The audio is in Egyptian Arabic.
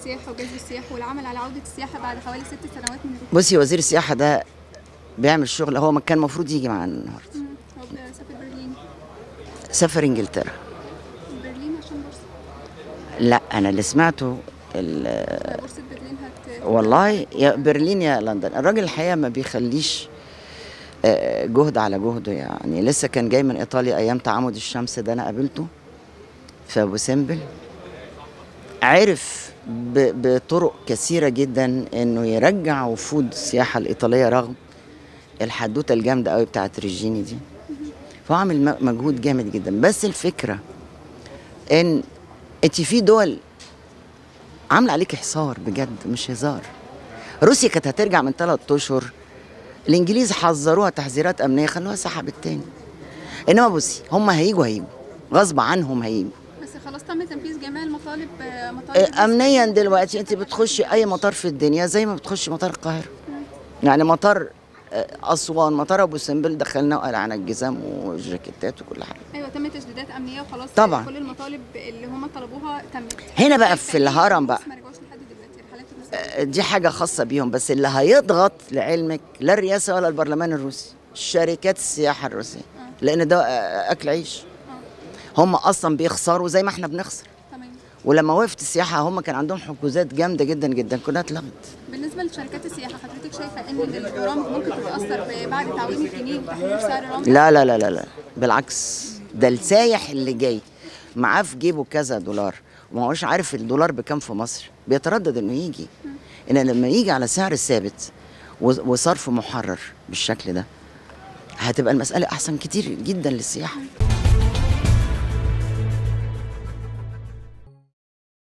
السياحه وجذب السياح والعمل على عوده السياحه بعد حوالي ست سنوات من الركود بصي وزير السياحه ده بيعمل شغل هو ما كان المفروض يجي معانا النهارده مم. هو سافر برلين سافر انجلترا برلين عشان بورصه لا انا اللي سمعته ال- بورصه برلين هت والله يا برلين يا لندن الراجل الحقيقه ما بيخليش آه، جهد على جهده يعني لسه كان جاي من ايطاليا ايام تعامد الشمس ده انا قابلته في ابو سمبل عرف ب- بطرق كثيره جدا انه يرجع وفود السياحه الايطاليه رغم الحدوته الجامده قوي بتاعت ريجيني دي فهو عامل م- مجهود جامد جدا بس الفكره ان انت في دول عامله عليك حصار بجد مش هزار روسيا كانت هترجع من ثلاث اشهر الانجليز حذروها تحذيرات امنيه خلوها سحبت تاني انما بصي هم هيجوا هيجوا غصب عنهم هيجوا بس خلاص تم تنفيذ جميع المطالب آه، مطالب آه، امنيا دلوقتي انت بتخشي اي مطار في الدنيا زي ما بتخشي مطار القاهره يعني مطار آه، اسوان مطار ابو سمبل دخلنا وقلعنا الجزام والجاكيتات وكل حاجه ايوه تم تجديدات امنيه وخلاص طبعاً. كل المطالب اللي هم طلبوها تمت هنا بقى شايفة في إيه الهرم بقى. ما رجعوش لحد دلوقتي الحالات الروسيه دي حاجة خاصة بيهم بس اللي هيضغط لعلمك لا الرئاسة ولا البرلمان الروسي شركات السياحة الروسية لأن ده آه، أكل عيش هم أصلا بيخسروا زي ما احنا بنخسر تمام ولما وقفت السياحة هم كان عندهم حجوزات جامدة جدا جدا كلها اتلغت بالنسبه لشركات السياحه حضرتك شايفه ان الغرامه ممكن تتاثر ب- بعد تعويم الجنيه وتحرير سعر الرمل لا لا لا لا لا بالعكس ده السايح اللي جاي معاه في جيبه كذا دولار وما هوش عارف الدولار بكام في مصر بيتردد انه يجي ان لما يجي على سعر ثابت و- وصرف محرر بالشكل ده هتبقى المسألة أحسن كتير جدا للسياحة